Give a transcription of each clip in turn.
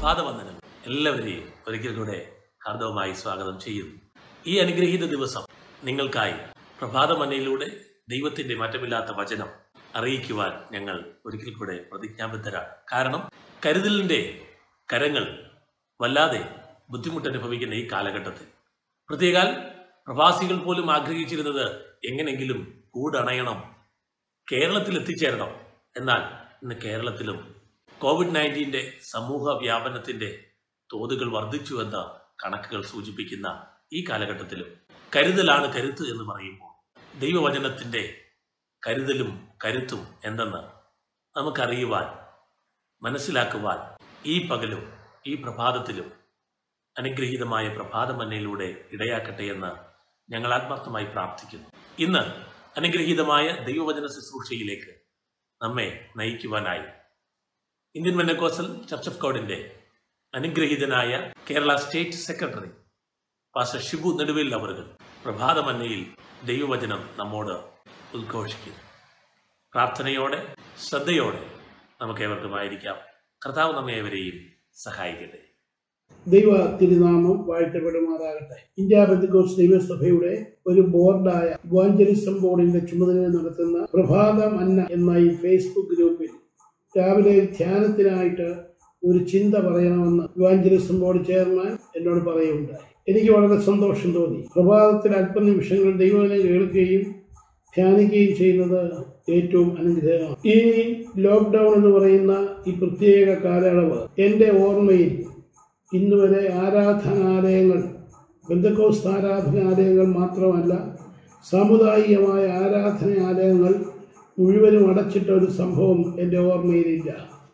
പ്രഭാതവന്ദനം എല്ലാവരെയും ഒരിക്കൽ കൂടെ ഹാർദവമായി സ്വാഗതം ചെയ്യുന്നു ഈ അനുഗ്രഹീത ദിവസം നിങ്ങൾക്കായി പ്രഭാതമന്നയിലൂടെ ദൈവത്തിന്റെ മാറ്റമില്ലാത്ത വചനം അറിയിക്കുവാൻ ഞങ്ങൾ ഒരിക്കൽ കൂടെ പ്രതിജ്ഞാബദ്ധരാണ് കാരണം കരുതലിന്റെ കരങ്ങൾ വല്ലാതെ ബുദ്ധിമുട്ടനുഭവിക്കുന്ന ഈ കാലഘട്ടത്തിൽ പ്രത്യേകാൽ പ്രവാസികൾ പോലും ആഗ്രഹിച്ചിരുന്നത് എങ്ങനെങ്കിലും കൂടണയണം കേരളത്തിൽ എത്തിച്ചേരണം എന്നാൽ ഇന്ന് കേരളത്തിലും കോവിഡ് നയൻറ്റീൻ്റെ സമൂഹ വ്യാപനത്തിന്റെ തോതുകൾ വർദ്ധിച്ചുവെന്ന കണക്കുകൾ സൂചിപ്പിക്കുന്ന ഈ കാലഘട്ടത്തിലും കരുതലാണ് കരുത്ത് എന്ന് പറയുമ്പോൾ ദൈവവചനത്തിന്റെ കരുതലും കരുത്തും എന്തെന്ന് നമുക്കറിയുവാൻ മനസ്സിലാക്കുവാൻ ഈ പകലും ഈ പ്രഭാതത്തിലും അനുഗ്രഹീതമായ പ്രഭാതമന്നയിലൂടെ ഇടയാക്കട്ടെ എന്ന് ഞങ്ങൾ ആത്മാർത്ഥമായി പ്രാർത്ഥിക്കുന്നു ഇന്ന് അനുഗ്രഹീതമായ ദൈവവചന ശുശ്രൂഷയിലേക്ക് നമ്മെ നയിക്കുവാനായി ഇന്ത്യൻ മെന്നക്കോസൽ ചർച്ച് ഓഫ് ഗോഡിന്റെ അനുഗ്രഹീതനായ Kerala state secretary pastor Shibu Neduvel അവർ പ്രഭാതമന്നയിൽ ദൈവവചനം നമ്മോട് ഉദ്ഘോഷിക്കുന്നു പ്രാർത്ഥനയോടെ ശ്രദ്ധയോടെ നമുക്ക് ഏവർക്കുമായിരിക്കാം കർത്താവ് നമ്മെ ഏവരെയും സഹായിക്കട്ടെ ദൈവ തിരുനാമം വാഴ്ത്തപ്പെടുമാറാകട്ടെ ഇന്ത്യ ബന്ധുക്കോസ് ദൈവസഭയുടെ ഒരു ബോർഡായ ഇവാഞ്ചലിസം ബോർഡിന്റെ ചുമതല നടത്തുന്ന പ്രഭാതം അന്ന എന്ന ഈ ഫേസ്ബുക്ക് ഗ്രൂപ്പിൽ രാവിലെ ധ്യാനത്തിനായിട്ട് ഒരു ചിന്ത പറയണമെന്ന് ഇവാഞ്ചലിസം ബോർഡ് ചെയർമാൻ എന്നോട് പറയുകയുണ്ടായി എനിക്ക് വളരെ സന്തോഷം തോന്നി പ്രഭാതത്തിൽ അല്പനിമിഷങ്ങൾ ദൈവനെ കേൾക്കുകയും ധ്യാനിക്കുകയും ചെയ്യുന്നത് ഏറ്റവും അനുഗ്രഹമാണ് ഈ ലോക്ക്ഡൗൺ എന്ന് പറയുന്ന ഈ പ്രത്യേക കാലയളവ് എൻ്റെ ഓർമ്മയിൽ ഇന്ന് വരെ ആരാധനാലയങ്ങൾ ബന്ധക്കോസ്ത് ആരാധനാലയങ്ങൾ മാത്രമല്ല സാമുദായികമായ ആരാധനാലയങ്ങൾ മുഴുവനും അടച്ചിട്ട ഒരു സംഭവം എൻ്റെ ഓർമ്മയിലില്ല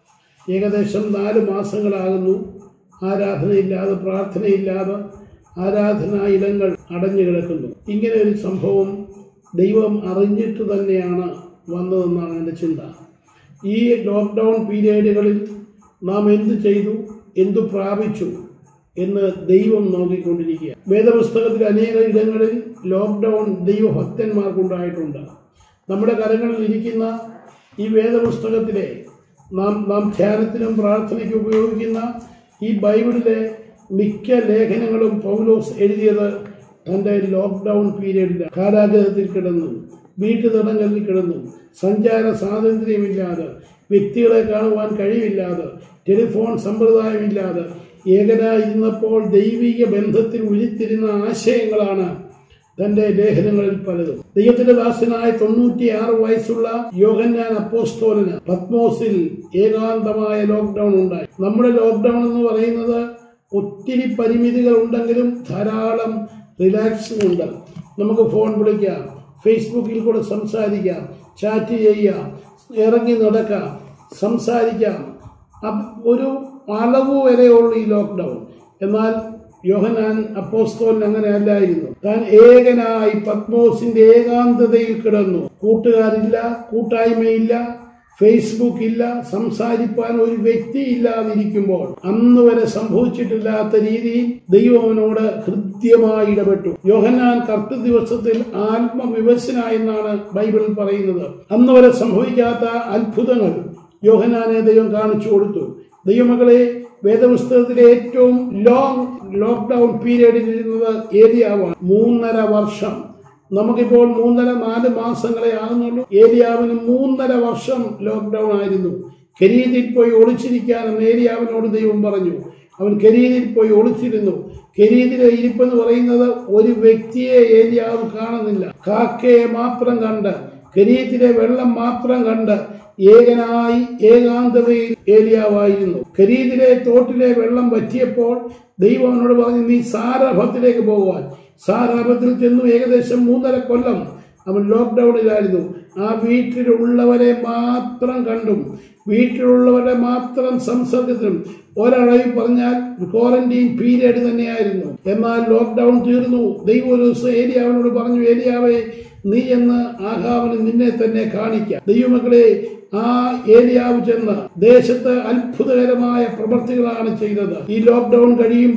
ഏകദേശം നാല് മാസങ്ങളാകുന്നു ആരാധനയില്ലാതെ പ്രാർത്ഥനയില്ലാതെ ആരാധനാ ഇടങ്ങൾ അടഞ്ഞു കിടക്കുന്നു ഇങ്ങനെ ഒരു സംഭവം ദൈവം അറിഞ്ഞിട്ട് തന്നെയാണ് വന്നതെന്നാണ് എൻ്റെ ചിന്ത ഈ ലോക്ക്ഡൗൺ പീരീഡുകളിൽ നാം എന്ത് ചെയ്തു എന്തു പ്രാപിച്ചു എന്ന് ദൈവം നോക്കിക്കൊണ്ടിരിക്കുക വേദപുസ്തകത്തിൽ അനേക ഇടങ്ങളിൽ ലോക്ക്ഡൗൺ ദൈവഭക്തന്മാർക്കുണ്ടായിട്ടുണ്ട് നമ്മുടെ കരങ്ങളിൽ ഇരിക്കുന്ന ഈ വേദപുസ്തകത്തിലെ നാം നാം ധ്യാനത്തിനും പ്രാർത്ഥനയ്ക്കും ഉപയോഗിക്കുന്ന ഈ ബൈബിളിലെ മിക്ക ലേഖനങ്ങളും പൗലോസ് എഴുതിയത് തൻ്റെ ലോക്ക്ഡൗൺ പീരീഡിൽ കാരാഗ്രഹത്തിൽ കിടന്നു വീട്ടു തടങ്കലിൽ കിടന്നു സഞ്ചാര സ്വാതന്ത്ര്യമില്ലാതെ വ്യക്തികളെ കാണുവാൻ കഴിവില്ലാതെ ടെലിഫോൺ സമ്പ്രദായമില്ലാതെ ഏകനായിരുന്നപ്പോൾ ദൈവിക ബന്ധത്തിൽ ഉരുത്തിരുന്ന ആശയങ്ങളാണ് തന്റെ ലേഖനങ്ങളിൽ പലതും ദൈവത്തിന്റെ ദാസനായ തൊണ്ണൂറ്റിയാറ് വയസ്സുള്ള യോഹന്നാൻ അപ്പോസ്തോലിന് പത്മോസിൽ ഏകാന്തമായ ലോക്ക്ഡൌൺ ഉണ്ടായി നമ്മുടെ ലോക്ക്ഡൌൺ എന്ന് പറയുന്നത് ഒത്തിരി പരിമിതികൾ ഉണ്ടെങ്കിലും ധാരാളം റിലാക്സും ഉണ്ട് നമുക്ക് ഫോൺ വിളിക്കാം ഫേസ്ബുക്കിൽ കൂടെ സംസാരിക്കാം ചാറ്റ് ചെയ്യാം ഇറങ്ങി നടക്കാം സംസാരിക്കാം അപ്- ഒരു അളവ് വരെയുള്ള ഈ ലോക്ക്ഡൗൺ എന്നാൽ യോഹനാൻ അപ്പോസ്തോലിന് അങ്ങനെ അല്ലായിരുന്നു താൻ ഏകനായി പത്മോസിന്റെ ഏകാന്തതയിൽ കിടന്നു കൂട്ടുകാരില്ല കൂട്ടായ്മയില്ല ഫേസ്ബുക്ക് ഇല്ല സംസാരിപ്പാൻ ഒരു വ്യക്തി ഇല്ലാതിരിക്കുമ്പോൾ അന്ന് വരെ സംഭവിച്ചിട്ടില്ലാത്ത രീതിയിൽ ദൈവം അവനോട് ഹൃദ്യമായി ഇടപെട്ടു യോഹന്നാൻ കർത്തൃ ദിവസത്തിൽ ആത്മവിവശനായെന്നാണ് ബൈബിളിൽ പറയുന്നത് അന്ന് വരെ സംഭവിക്കാത്ത അത്ഭുതങ്ങൾ യോഹനാനെ ദൈവം കാണിച്ചു കൊടുത്തു ദൈവമകളെ വേദപുസ്തകത്തിലെ ഏറ്റവും ലോങ് ലോക്ക്ഡൌൺ പീരീഡിൽ ഇരുന്നത് ഏരിയാവാണ് മൂന്നര വർഷം നമുക്കിപ്പോൾ മൂന്നര നാല് മാസങ്ങളെ ആകുന്നുള്ളൂ ഏരിയാവിന് മൂന്നര വർഷം ലോക്ക്ഡൌൺ ആയിരുന്നു കരീതിൽ പോയി ഒളിച്ചിരിക്കാനെന്ന് ഏരിയാവിനോട് ദൈവം പറഞ്ഞു അവൻ കരീതിൽ പോയി ഒളിച്ചിരുന്നു കരീതിലെ ഇരിപ്പെന്ന് പറയുന്നത് ഒരു വ്യക്തിയെ ഏരിയാവ് കാണുന്നില്ല കാക്കയെ മാത്രം കണ്ട് കരീതിലെ വെള്ളം മാത്രം കണ്ട് ഏകനായി ഏകാന്തതയിൽ ഏലിയാവായിരുന്നു കരീതിലെ തോട്ടിലെ വെള്ളം വറ്റിയപ്പോൾ ദൈവം അവനോട് പറഞ്ഞു നീ സാരഭത്തിലേക്ക് പോകുവാൻ സാരാഭത്തിൽ ചെന്നു ഏകദേശം മൂന്നര കൊല്ലം അവൻ ലോക്ക്ഡൌണിലായിരുന്നു ആ വീട്ടിലുള്ളവരെ മാത്രം കണ്ടും വീട്ടിലുള്ളവരെ മാത്രം സംസർഗത്തിലും ഒരളവിൽ പറഞ്ഞാൽ ക്വാറന്റീൻ പീരിയഡ് തന്നെയായിരുന്നു എന്നാൽ ലോക്ക്ഡൌൺ തീർന്നു ദൈവം ഒരു ദിവസം ഏലിയാവിനോട് പറഞ്ഞു ഏലിയാവേ നീ എന്ന് ആഹാവിന് നിന്നെ തന്നെ കാണിക്കാം ദൈവമക്കളെ ആ ഏലിയാവ് ചെന്ന് ദേശത്ത് അത്ഭുതകരമായ പ്രവർത്തികളാണ് ചെയ്തത് ഈ ലോക്ക്ഡൌൺ കഴിയുമ്പോൾ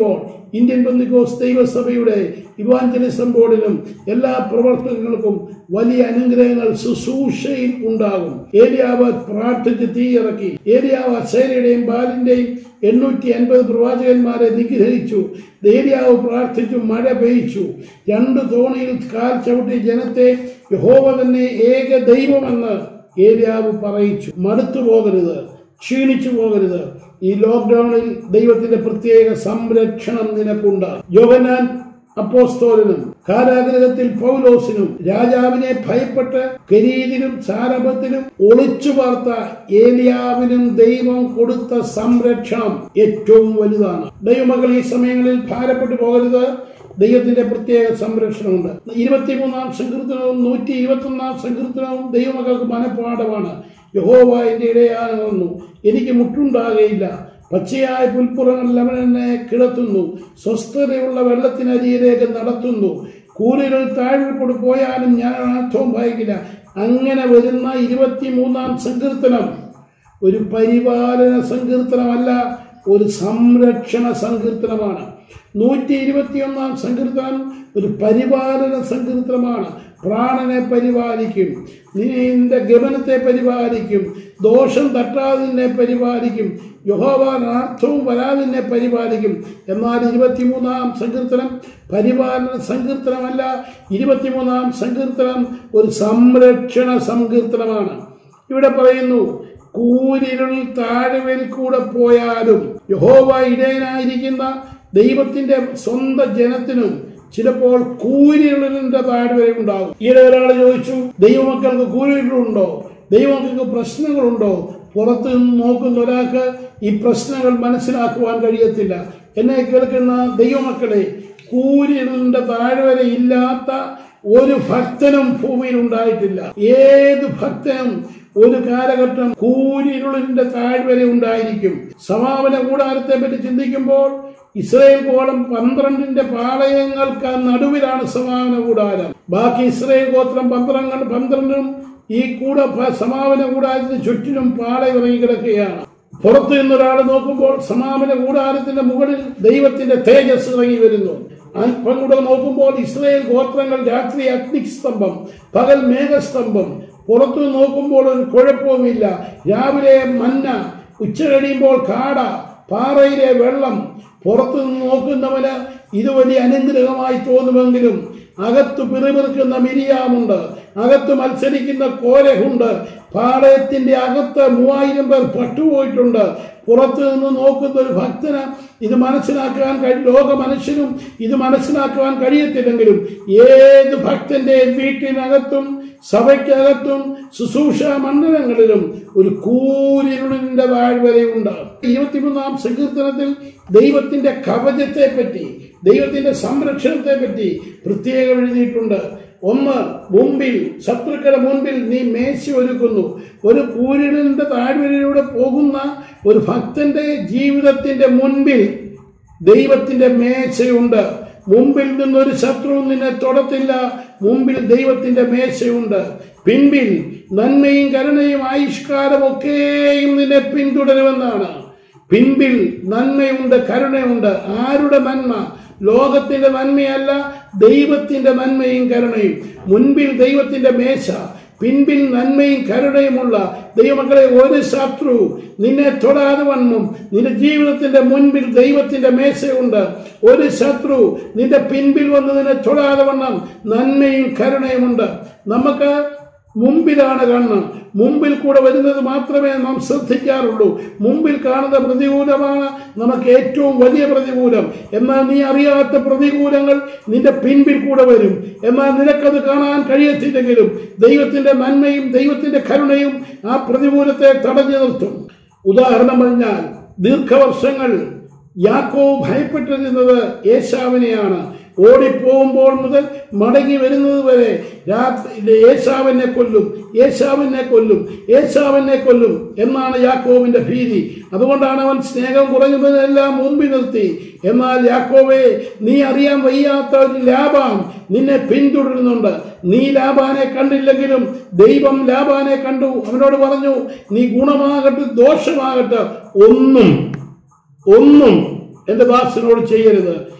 ഇന്ത്യൻ ബന്ധുക്കോസ് ദൈവസഭയുടെ ഇവാഞ്ചലിസം ബോർഡിനും എല്ലാ പ്രവർത്തകർക്കും വലിയ അനുഗ്രഹങ്ങൾ ശുശ്രൂഷയിൽ ഉണ്ടാകും ഏരിയാവ് പ്രാർത്ഥിച്ച് തീയിറക്കി ഏരിയാവ് സേനയുടെയും ബാലിന്റെയും എണ്ണൂറ്റി അൻപത് പ്രവാചകന്മാരെ നിഗ്രഹിച്ചു ഏരിയാവ് പ്രാർത്ഥിച്ചു മഴ പെയ്ച്ചു രണ്ട് തോണിയിൽ കാൽ ചവിട്ടി ജനത്തെ യഹോവ തന്നെ ഏക ദൈവമെന്ന് ഏരിയാവ് പറയിച്ചു മടുത്തു പോകരുത് ക്ഷീണിച്ചു പോകരുത് ഈ ലോക്ക്ഡൌണിൽ ദൈവത്തിന്റെ പ്രത്യേക സംരക്ഷണം നിനക്കുണ്ട് യോവനാൻ അപ്പോസ്തോലനും കാരാഗ്രഹത്തിൽ പൗലോസിനും രാജാവിനെ ഭയപ്പെട്ട് കരീതിനും സാരഭത്തിനും ഒളിച്ചു പാർത്ത ഏലിയാവിനും ദൈവം കൊടുത്ത സംരക്ഷണം ഏറ്റവും വലുതാണ് ദൈവമകൾ ഈ സമയങ്ങളിൽ ഭാരപ്പെട്ടു പോകരുത് ദൈവത്തിന്റെ പ്രത്യേക സംരക്ഷണമുണ്ട് ഇരുപത്തിമൂന്നാം സങ്കീർത്തനവും നൂറ്റി ഇരുപത്തൊന്നാം സങ്കീർത്തനവും ദൈവമക്കൾക്ക് മനഃപ്പാഠമാണ് യഹോവ എന്റെ ഇടയാകുന്നു എനിക്ക് മുട്ടുണ്ടാകുകയില്ല പച്ചയായ പുൽപ്പുറങ്ങളിൽ അവൻ എന്നെ കിടത്തുന്നു സ്വസ്ഥതയുള്ള വെള്ളത്തിനരിയിലേക്ക് നടത്തുന്നു കൂലികൾ താഴ്വപ്പോട് പോയാലും ഞാൻ അർത്ഥവും ഭയക്കില്ല അങ്ങനെ വരുന്ന ഇരുപത്തിമൂന്നാം സങ്കീർത്തനം ഒരു പരിപാലന സങ്കീർത്തനമല്ല ഒരു സംരക്ഷണ സങ്കീർത്തനമാണ് നൂറ്റി ഇരുപത്തിയൊന്നാം സങ്കീർത്തനം ഒരു പരിപാലന സങ്കീർത്തനമാണ് പ്രാണനെ പരിപാലിക്കും നിന്റെ ഗമനത്തെ പരിപാലിക്കും ദോഷം തട്ടാതെ നിന്നെ പരിപാലിക്കും യഹോവ അർത്ഥവും വരാതെ നിന്നെ പരിപാലിക്കും എന്നാൽ ഇരുപത്തിമൂന്നാം സങ്കീർത്തനം പരിപാലന സങ്കീർത്തനമല്ല ഇരുപത്തിമൂന്നാം സങ്കീർത്തനം ഒരു സംരക്ഷണ സങ്കീർത്തനമാണ് ഇവിടെ പറയുന്നു കൂരിരുൾ താഴ്വയിൽ കൂടെ പോയാലും യഹോവ ഇടയനായിരിക്കുന്ന ദൈവത്തിന്റെ സ്വന്തം ജനത്തിനും ചിലപ്പോൾ കൂരിരുളിന്റെ താഴ്വര ഉണ്ടാകും ഈയിടെ ഒരാൾ ചോദിച്ചു ദൈവമക്കൾക്ക് കൂരിരുളുണ്ടോ ദൈവമക്കൾക്ക് പ്രശ്നങ്ങളുണ്ടോ പുറത്ത് നിന്ന് നോക്കുന്ന ഒരാൾക്ക് ഈ പ്രശ്നങ്ങൾ മനസ്സിലാക്കുവാൻ കഴിയത്തില്ല എന്നെ കേൾക്കുന്ന ദൈവമക്കളെ കൂരിരുളിന്റെ താഴ്വര ഇല്ലാത്ത ഒരു ഭക്തനും ഭൂമിയിൽ ഉണ്ടായിട്ടില്ല ഏത് ഭക്തനും ഒരു കാലഘട്ടം കൂരിരുളിന്റെ താഴ്വര ഉണ്ടായിരിക്കും സമാപന കൂടാരത്തെ പറ്റി ചിന്തിക്കുമ്പോൾ ഇസ്രയേൽ ഗോളം പന്ത്രണ്ടിന്റെ പാളയങ്ങൾക്ക് നടുവിലാണ് സമാപന കൂടാരം ബാക്കി ഇസ്രയേൽ ഗോത്രം പന്ത്രണ്ട് പന്ത്രണ്ടും ഈ കൂട സമാപന കൂടാരത്തിന് ചുറ്റിനും പാളയം ഇറങ്ങി കിടക്കുകയാണ് പുറത്തു നിന്നൊരാൾ നോക്കുമ്പോൾ സമാപന കൂടാരത്തിന്റെ മുകളിൽ ദൈവത്തിന്റെ തേജസ് ഇറങ്ങി വരുന്നു അല്പം കൂടെ നോക്കുമ്പോൾ ഇസ്രയേൽ ഗോത്രങ്ങൾ രാത്രി അഗ്നിസ്തംഭം പകൽ മേഘസ്തംഭം പുറത്തു നോക്കുമ്പോൾ ഒരു കുഴപ്പവുമില്ല രാവിലെ മന്ന ഉച്ച കഴിയുമ്പോൾ കാട പാറയിലെ വെള്ളം പുറത്തു നിന്ന് നോക്കുന്നവന് ഇത് വലിയ അനുഗ്രഹമായി തോന്നുമെങ്കിലും അകത്ത് പിറുപിറുക്കുന്ന മിരിയാമുണ്ട് അകത്ത് മത്സരിക്കുന്ന കോലഹുണ്ട് പാളയത്തിന്റെ അകത്ത് മൂവായിരം പേർ പട്ടുപോയിട്ടുണ്ട് പുറത്തു നിന്ന് നോക്കുന്ന ഒരു ഭക്തന് ഇത് മനസ്സിലാക്കാൻ കഴി ലോക മനുഷ്യനും ഇത് മനസ്സിലാക്കുവാൻ കഴിയത്തില്ലെങ്കിലും ഏത് ഭക്തന്റെ വീട്ടിനകത്തും സഭയ്ക്കകത്തും ശുശ്രൂഷ മണ്ഡലങ്ങളിലും ഒരു കൂരിരുളിന്റെ താഴ്വരയുണ്ട് ഇരുപത്തിമൂന്നാം സങ്കീർത്തനത്തിൽ ദൈവത്തിന്റെ കവചത്തെ പറ്റി ദൈവത്തിന്റെ സംരക്ഷണത്തെ പറ്റി പ്രത്യേകം എഴുതിയിട്ടുണ്ട് ഒന്ന് മുമ്പിൽ ശത്രുക്കളുടെ മുൻപിൽ നീ മേശ ഒരുക്കുന്നു ഒരു കൂരിടിന്റെ താഴ്വരയിലൂടെ പോകുന്ന ഒരു ഭക്തന്റെ ജീവിതത്തിന്റെ മുൻപിൽ ദൈവത്തിന്റെ മേശയുണ്ട് മുമ്പിൽ നിന്നൊരു ശത്രു നിന്നെ തൊടത്തില്ല മുമ്പിൽ ദൈവത്തിന്റെ മേശയുണ്ട് പിൻപിൽ നന്മയും കരുണയും ആയുഷ്കാലമൊക്കെയും നിന്നെ പിന്തുടരുമെന്നാണ് പിൻപിൽ നന്മയുണ്ട് കരുണയുണ്ട് ആരുടെ നന്മ ലോകത്തിന്റെ നന്മയല്ല ദൈവത്തിന്റെ നന്മയും കരുണയും മുൻപിൽ ദൈവത്തിന്റെ മേശ പിൻപിൽ നന്മയും കരുണയുമുള്ള ദൈവമക്കളെ ഒരു ശത്രു നിന്നെ തൊടാതെ വണ്ണം നിന്റെ ജീവിതത്തിന്റെ മുൻപിൽ ദൈവത്തിന്റെ മേശയുണ്ട് ഒരു ശത്രു നിന്റെ പിൻപിൽ വന്ന് നിന്നെ തൊടാതെ വണ്ണം നന്മയും കരുണയുമുണ്ട് നമുക്ക് മുമ്പിലാണ് കാണണം മുമ്പിൽ കൂടെ വരുന്നത് മാത്രമേ നാം ശ്രദ്ധിക്കാറുള്ളൂ മുമ്പിൽ കാണുന്ന പ്രതികൂലമാണ് നമുക്ക് ഏറ്റവും വലിയ പ്രതികൂലം എന്നാൽ നീ അറിയാത്ത പ്രതികൂലങ്ങൾ നിന്റെ പിൻപിൽ കൂടെ വരും എന്നാൽ നിനക്കത് കാണാൻ കഴിയത്തില്ലെങ്കിലും ദൈവത്തിന്റെ നന്മയും ദൈവത്തിന്റെ കരുണയും ആ പ്രതികൂലത്തെ തടഞ്ഞു നിർത്തും ഉദാഹരണം പറഞ്ഞാൽ ദീർഘവർഷങ്ങൾ യാക്കോവ് ഭയപ്പെട്ടിരുന്നത് ഏശാവിനെയാണ് ഓടിപ്പോകുമ്പോൾ മുതൽ മടങ്ങി വരുന്നത് വരെ രാത്രി ഏശാവിനെ കൊല്ലും ഏശാവിനെ കൊല്ലും ഏശാവിനെ കൊല്ലും എന്നാണ് യാക്കോവിന്റെ ഭീതി അതുകൊണ്ടാണ് അവൻ സ്നേഹം കുറഞ്ഞതിനെല്ലാം മുമ്പിൽ നിർത്തി എന്നാൽ യാക്കോവെ നീ അറിയാൻ വയ്യാത്ത ഒരു ലാഭാൻ നിന്നെ പിന്തുടരുന്നുണ്ട് നീ ലാഭാനെ കണ്ടില്ലെങ്കിലും ദൈവം ലാഭാനെ കണ്ടു അവനോട് പറഞ്ഞു നീ ഗുണമാകട്ടെ ദോഷമാകട്ടെ ഒന്നും ഒന്നും എന്റെ ദാസനോട് ചെയ്യരുത്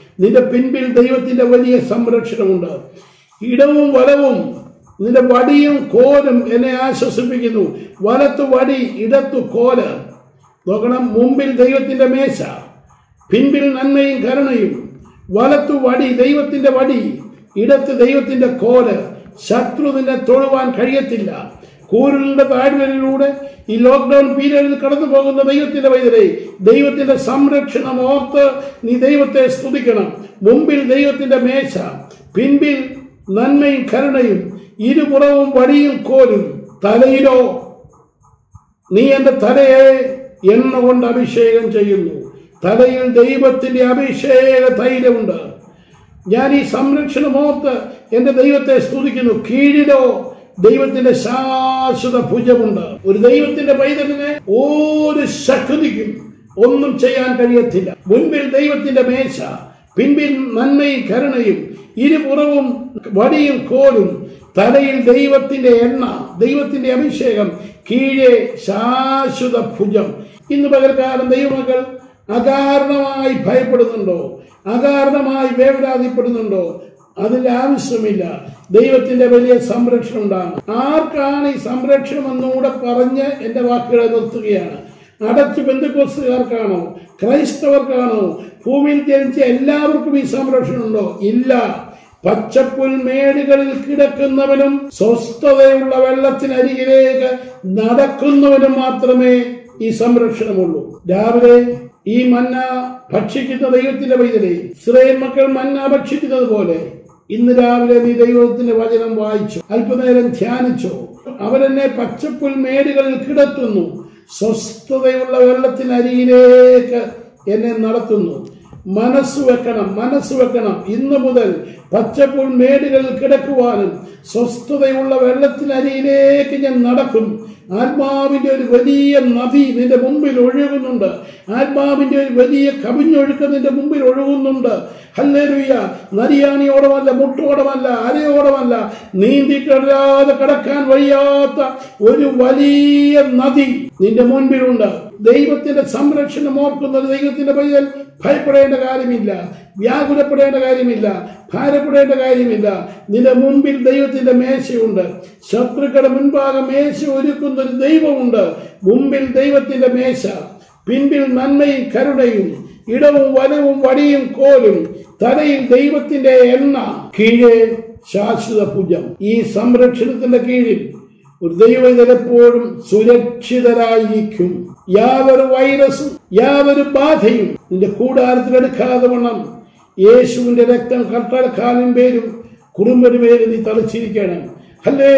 നിന്റെ പിൻപിൽ ദൈവത്തിന്റെ വലിയ സംരക്ഷണമുണ്ട് ഇടവും വലവും നിന്റെ വടിയും കോലും എന്നെ ആശ്വസിപ്പിക്കുന്നു വലത്തു വടി ഇടത്തു കോല് നോക്കണം മുമ്പിൽ ദൈവത്തിന്റെ മേശ പിൻപിൽ നന്മയും കരുണയും വലത്തു വടി ദൈവത്തിന്റെ വടി ഇടത്ത് ദൈവത്തിന്റെ കോല് ശത്രു നിന്നെ തൊഴുവാൻ കഴിയത്തില്ല കൂരലിന്റെ താഴ്വരയിലൂടെ ഈ ലോക്ക്ഡൌൺ പീരീഡിൽ കടന്നു പോകുന്ന ദൈവത്തിന്റെ വൈദ്യരെ ദൈവത്തിന്റെ സംരക്ഷണം ഓർത്ത് നീ ദൈവത്തെ സ്തുതിക്കണം മുമ്പിൽ ദൈവത്തിന്റെ മേശ പിൻപിൽ നന്മയും കരുണയും ഇരുപുറവും വടിയും കോലും തലയിലോ നീ എന്റെ തലയെ എണ്ണ കൊണ്ട് അഭിഷേകം ചെയ്യുന്നു തലയിൽ ദൈവത്തിന്റെ അഭിഷേക തൈലമുണ്ട് ഞാൻ ഈ സംരക്ഷണമോർത്ത് എന്റെ ദൈവത്തെ സ്തുതിക്കുന്നു കീഴിലോ ദൈവത്തിന്റെ ശാശ്വത ഭുജമുണ്ട് ഒരു ദൈവത്തിന്റെ പൈതലിനെ ഒരു ശക്തിക്കും ഒന്നും ചെയ്യാൻ കഴിയത്തില്ല മുൻപിൽ ദൈവത്തിന്റെ മേശ പിൻപിൽ നന്മയും കരുണയും ഇരുപുറവും വടിയും കോലും തലയിൽ ദൈവത്തിന്റെ എണ്ണ ദൈവത്തിന്റെ അഭിഷേകം കീഴെ ശാശ്വത ഭുജം ഇന്ന് പകൽക്കാലം ദൈവമക്കൾ അകാരണമായി ഭയപ്പെടുന്നുണ്ടോ അകാരണമായി വേവലാതിപ്പെടുന്നുണ്ടോ അതിന്റെ ആവശ്യമില്ല ദൈവത്തിന്റെ വലിയ സംരക്ഷണം ഉണ്ടാകണം ആർക്കാണ് ഈ സംരക്ഷണം എന്നുകൂടെ പറഞ്ഞ് എന്റെ വാക്കുകളെ നിർത്തുകയാണ് അടച്ചു ബന്ധുക്കോസുകാർക്കാണോ ക്രൈസ്തവർക്കാണോ ഭൂമിയിൽ ജനിച്ച എല്ലാവർക്കും ഈ സംരക്ഷണം ഉണ്ടോ ഇല്ല പച്ചപ്പുൽ മേടുകളിൽ കിടക്കുന്നവനും സ്വസ്ഥതയുള്ള വെള്ളത്തിനരികിലേക്ക് നടക്കുന്നവനും മാത്രമേ ഈ സംരക്ഷണമുള്ളൂ രാവിലെ ഈ മന്ന ഭക്ഷിക്കുന്ന ദൈവത്തിന്റെ വൈദ്യരെ ഇസ്രയേൽ മക്കൾ മന്ന ഭക്ഷിക്കുന്നത് പോലെ ഇന്ന് രാവിലെ നീ ദൈവത്തിന്റെ വചനം വായിച്ചു അല്പനേരം ധ്യാനിച്ചോ അവരെന്നെ പച്ചപ്പുൽ മേടുകളിൽ കിടത്തുന്നു സ്വസ്ഥതയുള്ള വെള്ളത്തിനരിയിലേക്ക് എന്നെ നടത്തുന്നു മനസ്സ് വെക്കണം മനസ്സ് വെക്കണം ഇന്നു മുതൽ പച്ചപ്പുൽ മേടുകളിൽ കിടക്കുവാനും സ്വസ്ഥതയുള്ള വെള്ളത്തിനരിയിലേക്ക് ഞാൻ നടക്കും ആത്മാവിന്റെ ഒരു വലിയ നദി നിന്റെ മുമ്പിൽ ഒഴുകുന്നുണ്ട് ആത്മാവിന്റെ ഒരു വലിയ കവിഞ്ഞൊഴുക്ക് നിന്റെ മുമ്പിൽ ഒഴുകുന്നുണ്ട് ഹല്ലേലൂയ നരിയാണിയോടമല്ല മുട്ടോടമല്ല അരയോടമല്ല നീന്തിക്കടരാതെ കടക്കാൻ വയ്യാത്ത ഒരു വലിയ നദി നിന്റെ മുൻപിലുണ്ട് ദൈവത്തിന്റെ സംരക്ഷണം ഓർക്കുന്നത് ദൈവത്തിന്റെ പയ്യൽ ഭയപ്പെടേണ്ട കാര്യമില്ല വ്യാകുലപ്പെടേണ്ട കാര്യമില്ല ഭാരപ്പെടേണ്ട കാര്യമില്ല നിന്റെ മുമ്പിൽ ദൈവത്തിന്റെ മേശയുണ്ട് ശത്രുക്കളുടെ മുൻപാകെ മേശ ഒരുക്കുന്ന ഒരു ദൈവമുണ്ട് മുമ്പിൽ ദൈവത്തിന്റെ മേശ പിൻപിൽ നന്മയും കരുണയും ഇടവും വനവും വടിയും കോലും തലയിൽ ദൈവത്തിന്റെ എണ്ണ കീഴെ ശാശ്വത പൂജം ഈ സംരക്ഷണത്തിന്റെ കീഴിൽ ഒരു ദൈവം എപ്പോഴും സുരക്ഷിതരായിരിക്കും യാതൊരു വൈറസും യാതൊരു ബാധയും നിന്റെ കൂടാരത്തിലെടുക്കാതെ വണ്ണം യേശുവിന്റെ രക്തം കട്ടടക്കാലും പേരും കുറുമ്പടി പേര് നീ തളിച്ചിരിക്കണം ഹല്ലേ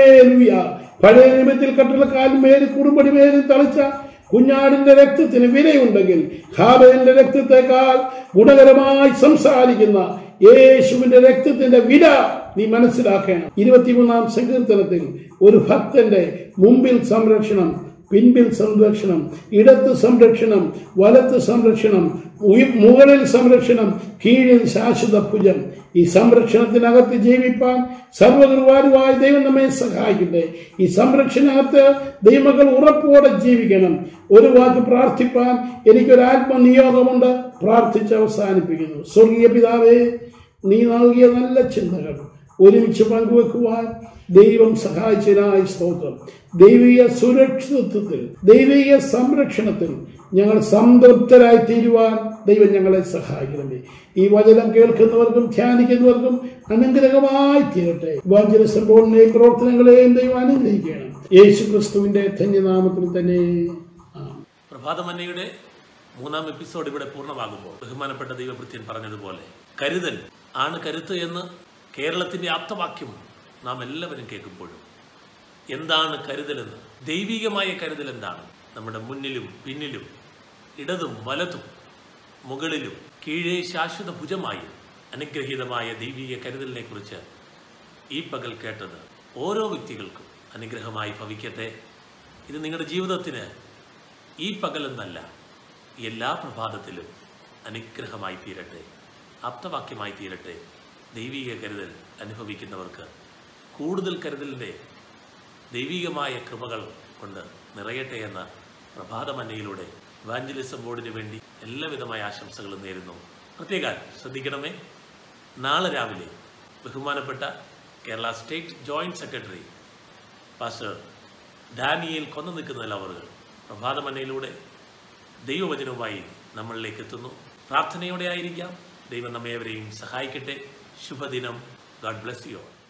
പഴയ നിയമത്തിൽ കട്ടടക്കാലും പേര് കുറുമ്പടി പേര് തളിച്ച കുഞ്ഞാടിന്റെ രക്തത്തിന് വിലയുണ്ടെങ്കിൽ ഹാബലിന്റെ രക്തത്തെക്കാൾ ഗുണകരമായി സംസാരിക്കുന്ന യേശുവിന്റെ രക്തത്തിന്റെ വില നീ മനസ്സിലാക്കണം ഇരുപത്തിമൂന്നാം സങ്കീർത്തനത്തിൽ ഒരു ഭക്തന്റെ മുമ്പിൽ സംരക്ഷണം പിൻപിൽ സംരക്ഷണം ഇടത്ത് സംരക്ഷണം വലത്ത് സംരക്ഷണം ഉയ- മുകളിൽ സംരക്ഷണം കീഴിൽ ശാശ്വത ഭുജം ഈ സംരക്ഷണത്തിനകത്ത് ജീവിപ്പാൻ സർവകൃപാലുവായ ദൈവം നമ്മെ സഹായിക്കട്ടെ ഈ സംരക്ഷണകത്ത് ദൈവങ്ങൾ ഉറപ്പോടെ ജീവിക്കണം ഒരു വാക്ക് പ്രാർത്ഥിപ്പാൻ എനിക്കൊരു ആത്മനിയോഗമുണ്ട് പ്രാർത്ഥിച്ച് അവസാനിപ്പിക്കുന്നു സ്വർഗീയ പിതാവേ നീ നൽകിയ നല്ല ചിന്തകൾ ഒരുമിച്ച് പങ്കുവെക്കുവാൻ ദൈവം സഹായിച്ചതിനായി സ്തോത്രം ദൈവിക സുരക്ഷിതത്വത്തിൽ ദൈവിക സംരക്ഷണത്തിൽ ഞങ്ങൾ സംതൃപ്തരായി തീരുവാൻ ദൈവം ഞങ്ങളെ സഹായിക്കണമേ ഈ വചനം കേൾക്കുന്നവർക്കും ധ്യാനിക്കുന്നവർക്കും അനുഗ്രഹമായി തീരട്ടെ വാഞ്ചന സംഭവങ്ങളെയും പ്രവർത്തനങ്ങളെയും ദൈവം അനുഗ്രഹിക്കണം യേശു ക്രിസ്തുവിന്റെ ധന്യനാമത്തിൽ തന്നെ ആമേൻ. പ്രഭാതമന്നയുടെ മൂന്നാം എപ്പിസോഡ് ഇവിടെ പൂർണ്ണമാകുമ്പോൾ ബഹുമാനപ്പെട്ട ദൈവഭൃത്യൻ പറഞ്ഞതുപോലെ കരുതൽ ആണ് കരുത്ത് എന്ന് കേരളത്തിന്റെ ആപ്തവാക്യം നാം എല്ലാവരും കേൾക്കുമ്പോഴും എന്താണ് കരുതലെന്ന് ദൈവികമായ കരുതൽ എന്താണ് നമ്മുടെ മുന്നിലും പിന്നിലും ഇടതും വലതും മുകളിലും കീഴേ ശാശ്വത ഭുജമായി അനുഗ്രഹീതമായ ദൈവിക കരുതലിനെ കുറിച്ച് ഈ പകൽ കേട്ടത് ഓരോ വ്യക്തികൾക്കും അനുഗ്രഹമായി ഭവിക്കട്ടെ ഇത് നിങ്ങളുടെ ജീവിതത്തിന് ഈ പകലെന്നല്ല എല്ലാ പ്രഭാതത്തിലും അനുഗ്രഹമായി തീരട്ടെ ആപ്തവാക്യമായി തീരട്ടെ ദൈവിക കരുതൽ അനുഭവിക്കുന്നവർക്ക് കൂടുതൽ കരുതലിൻ്റെ ദൈവികമായ കൃപകൾ കൊണ്ട് നിറയട്ടെ എന്ന പ്രഭാതമന്നയിലൂടെ ഇവാഞ്ചലിസം ബോർഡിന് വേണ്ടി എല്ലാവിധമായ ആശംസകളും നേരുന്നു പ്രത്യേകം ശ്രദ്ധിക്കണമേ നാളെ രാവിലെ ബഹുമാനപ്പെട്ട Kerala state joint secretary pastor Daniel കൊന്നു നിൽക്കുന്ന അവർ പ്രഭാതമന്നയിലൂടെ ദൈവവചനവുമായി നമ്മളിലേക്ക് എത്തുന്നു പ്രാർത്ഥനയോടെ ആയിരിക്കാം ദൈവം നമ്മേവരെയും സഹായിക്കട്ടെ ശുഭദിനം ഗാഡ് ബ്ലെസ് യു